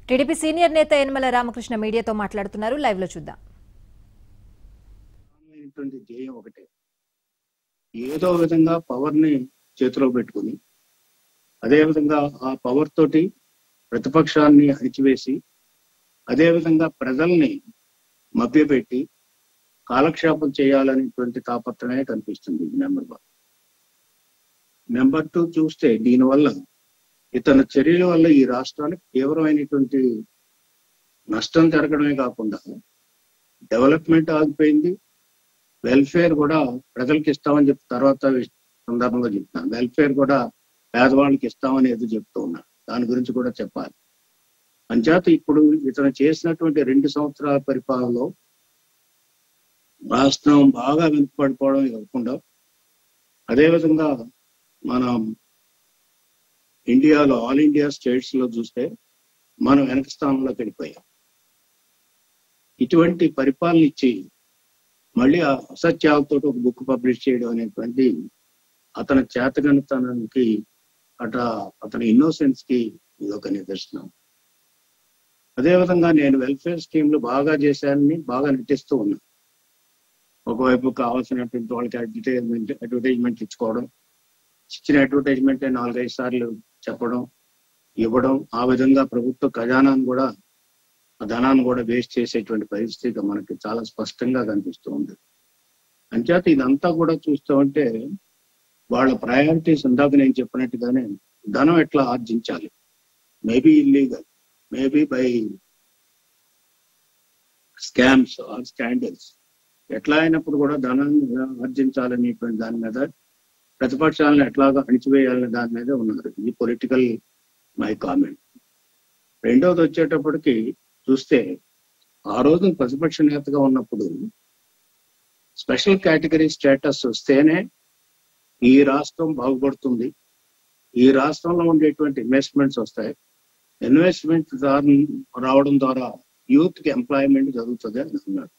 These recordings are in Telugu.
టీడీపీ సీనియర్ నేత యనమల రామకృష్ణ మీడియాతో మాట్లాడుతున్నారు లైవ్ లో చూద్దాం ప్రధానమైనటువంటి ధ్యేయం ఒకటే ఏదో విధంగా పవర్ ని చేతిలో పెట్టుకుని అదే విధంగా ఆ పవర్ తోటి ప్రతిపక్షాన్ని అణిచివేసి అదే విధంగా ప్రజల్ని మభ్యపెట్టి కాలక్షేపం చేయాలనేటువంటి తాపత్రమే కనిపిస్తుంది నెంబర్ వన్ నెంబర్ టూ చూస్తే దీనివల్ల ఇతని చర్యల వల్ల ఈ రాష్ట్రానికి తీవ్రమైనటువంటి నష్టం జరగడమే కాకుండా డెవలప్మెంట్ ఆగిపోయింది వెల్ఫేర్ కూడా ప్రజలకు ఇస్తామని చెప్పి తర్వాత విష- సందర్భంగా చెప్తాను వెల్ఫేర్ కూడా పేదవాళ్ళకి ఇస్తామని ఏదో చెప్తూ ఉన్నారు దాని గురించి కూడా చెప్పాలి అంచేత ఇప్పుడు ఇతను చేసినటువంటి రెండు సంవత్సరాల పరిపాలనలో రాష్ట్రం బాగా వెనుకబడిపోవడం కాకుండా అదేవిధంగా మనం ఇండియాలో ఆల్ ఇండియా స్టేట్స్ లో చూస్తే మనం వెనక స్థానంలోకి వెళ్ళిపోయాం ఇటువంటి పరిపాలన ఇచ్చి మళ్ళీ ఆ అసత్యాలతో ఒక బుక్ పబ్లిష్ చేయడం అనేటువంటి అతని చేతగనితనానికి అట అతని ఇన్నోసెన్స్ కి ఇది ఒక నిదర్శనం అదేవిధంగా నేను వెల్ఫేర్ స్కీమ్లు బాగా చేశానని బాగా నటిస్తూ ఉన్నాను ఒకవైపు కావాల్సినటువంటి వాళ్ళకి అడ్వర్టైజ్మెంట్ అడ్వర్టైజ్మెంట్ ఇచ్చుకోవడం ఇచ్చిన అడ్వర్టైజ్మెంట్ నాలుగైదు సార్లు చెప్పడం ఇవ్వడం ఆ విధంగా ప్రభుత్వ ఖజానాను కూడా ఆ ధనాన్ని కూడా వేస్ట్ చేసేటువంటి పరిస్థితి మనకి చాలా స్పష్టంగా కనిపిస్తూ ఉంది అంచేత ఇదంతా కూడా చూస్తూ ఉంటే వాళ్ళ ప్రయారిటీస్ ఇందాక నేను చెప్పినట్టుగానే ధనం ఎట్లా ఆర్జించాలి maybe illegal maybe by scams or scandals ఎట్లా అయినప్పుడు కూడా ధనాన్ని ఎలా ఆర్జించాలనేటువంటి దాని మీద ప్రతిపక్షాలను ఎట్లాగా అణిచివేయాలనే దాని మీద ఉన్నారు ఇది పొలిటికల్ మై కామెంట్ రెండవది వచ్చేటప్పటికి చూస్తే ఆ రోజు ప్రతిపక్ష నేతగా ఉన్నప్పుడు స్పెషల్ కేటగిరీ స్టేటస్ వస్తేనే ఈ రాష్ట్రం బాగుపడుతుంది ఈ రాష్ట్రంలో ఉండేటువంటి ఇన్వెస్ట్మెంట్స్ వస్తాయి ఇన్వెస్ట్మెంట్ రావడం ద్వారా యూత్ కి ఎంప్లాయ్మెంట్ జరుగుతుంది అని అన్నారు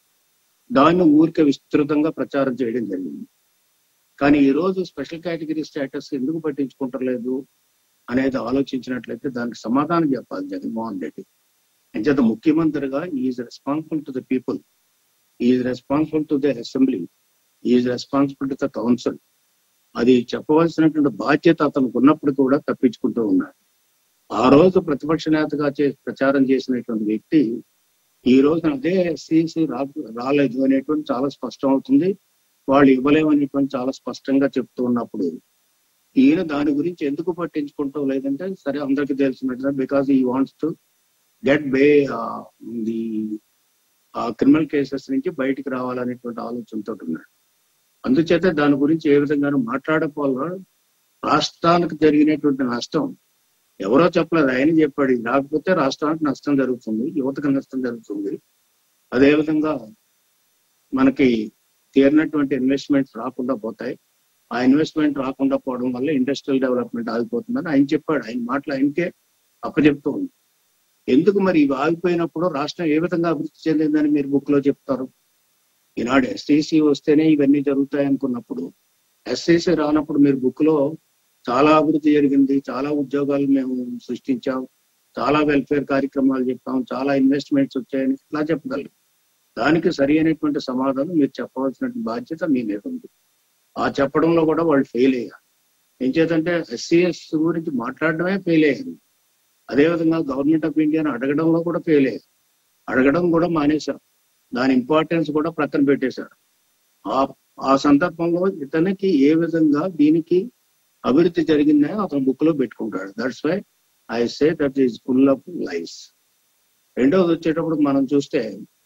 దాన్ని ఊరికే విస్తృతంగా ప్రచారం చేయడం జరిగింది కానీ ఈ రోజు స్పెషల్ కేటగిరీ స్టేటస్ ఎందుకు పట్టించుకుంటలేదు అనేది ఆలోచించినట్లయితే దానికి సమాధానం చెప్పాలి జగన్మోహన్ రెడ్డి అంచేత ముఖ్యమంత్రిగా is responsible to the people is responsible to the assembly is responsible to the council అది చెప్పవలసినటువంటి బాధ్యత అతనికి ఉన్నప్పుడు కూడా తప్పించుకుంటూ ఉన్నాడు ఆ రోజు ప్రతిపక్ష నేతగా చే ప్రచారం చేసినటువంటి వ్యక్తి ఈ రోజు అదే ఎస్సీసీ రా రాలేదు అనేటువంటి చాలా స్పష్టం అవుతుంది వాళ్ళు ఇవ్వలేమనేటువంటి చాలా స్పష్టంగా చెప్తూ ఉన్నప్పుడు ఈయన దాని గురించి ఎందుకు పట్టించుకుంటూ లేదంటే సరే అందరికీ తెలిసినట్టుగా because he wants to get away the criminal cases నుంచి బయటికి రావాలనేటువంటి ఆలోచనతో ఉన్నాడు అందుచేత దాని గురించి ఏ విధంగానూ మాట్లాడకపోవడం రాష్ట్రానికి జరిగినటువంటి నష్టం ఎవరో చెప్పలేదు ఆయన చెప్పాడు ఇది రాకపోతే రాష్ట్రానికి నష్టం జరుగుతుంది యువతకు నష్టం జరుగుతుంది అదేవిధంగా మనకి తీరినటువంటి ఇన్వెస్ట్మెంట్స్ రాకుండా పోతాయి ఆ ఇన్వెస్ట్మెంట్ రాకుండా పోవడం వల్ల ఇండస్ట్రియల్ డెవలప్మెంట్ ఆగిపోతుందని ఆయన చెప్పాడు ఆయన మాటలు ఆయనకే అప్పచెప్తూ ఉంది ఎందుకు మరి ఇవి ఆగిపోయినప్పుడు రాష్ట్రం ఏ విధంగా అభివృద్ధి చెందిందని మీరు బుక్ లో చెప్తారు ఈనాడు ఎస్టీసీ వస్తేనే ఇవన్నీ జరుగుతాయి అనుకున్నప్పుడు ఎస్టీసీ రానప్పుడు మీరు బుక్ లో చాలా అభివృద్ధి జరిగింది చాలా ఉద్యోగాలు మేము సృష్టించాం చాలా వెల్ఫేర్ కార్యక్రమాలు చెప్పాం చాలా ఇన్వెస్ట్మెంట్స్ వచ్చాయని ఇట్లా చెప్పగలరు దానికి సరి అయినటువంటి సమాధానం మీరు చెప్పవలసిన బాధ్యత మీ మీద ఉంది ఆ చెప్పడంలో కూడా వాళ్ళు ఫెయిల్ అయ్యారు ఏం చేతంటే ఎస్సీఎస్ గురించి మాట్లాడడమే ఫెయిల్ అయ్యారు అదేవిధంగా గవర్నమెంట్ ఆఫ్ ఇండియాని అడగడంలో కూడా ఫెయిల్ అయ్యారు అడగడం కూడా మానేశారు దాని ఇంపార్టెన్స్ కూడా ప్రక్కన పెట్టేశారు ఆ ఆ సందర్భంలో ఇతనికి ఏ విధంగా దీనికి అభివృద్ధి జరిగిందని అతను బుక్ లో పెట్టుకుంటాడు that's why I say that is full of life రెండవది వచ్చేటప్పుడు మనం చూస్తే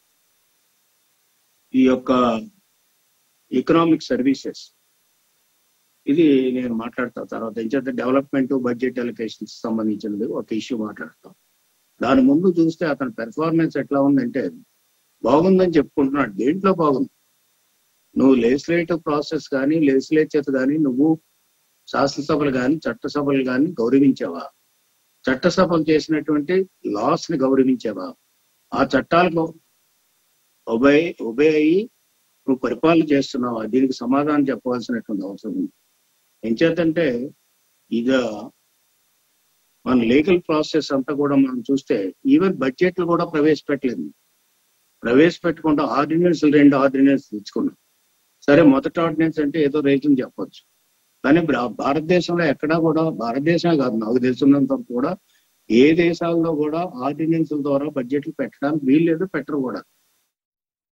ఈ యొక్క ఎకనామిక్ సర్వీసెస్ ఇది నేను మాట్లాడతా తర్వాత ఎంచేత డెవలప్మెంట్ బడ్జెట్ అలొకేషన్స్ సంబంధించినది ఒక ఇష్యూ మాట్లాడతాం దాని ముందు చూస్తే అతని పెర్ఫార్మెన్స్ ఎట్లా ఉందంటే బాగుందని చెప్పుకుంటున్నాడు దేంట్లో బాగుంది నువ్వు లెజిస్లేటివ్ ప్రాసెస్ కానీ లెజిస్లేచర్ కానీ నువ్వు శాసనసభలు కానీ చట్టసభలు కానీ గౌరవించావా చట్టసభలు చేసినటువంటి లాస్ ని గౌరవించావా ఆ చట్టాలకు ఒబే ఒబే అయ్యి నువ్వు పరిపాలన చేస్తున్నావా దీనికి సమాధానం చెప్పవలసినటువంటి అవసరం ఉంది ఎంచేతంటే ఇద మన లీగల్ ప్రాసెస్ అంతా కూడా మనం చూస్తే ఈవెన్ బడ్జెట్లు కూడా ప్రవేశపెట్టలేదు ప్రవేశపెట్టకుండా ఆర్డినెన్స్ రెండు ఆర్డినెన్స్ తెచ్చుకున్నాం సరే మొదటి ఆర్డినెన్స్ అంటే ఏదో రీజన్ చెప్పొచ్చు కానీ భా- భారతదేశంలో ఎక్కడా కూడా భారతదేశమే కాదు నాకు తెలిసినంత వరకు కూడా ఏ దేశాల్లో కూడా ఆర్డినెన్స్ ద్వారా బడ్జెట్లు పెట్టడానికి వీల్లేదు పెట్టరు కూడా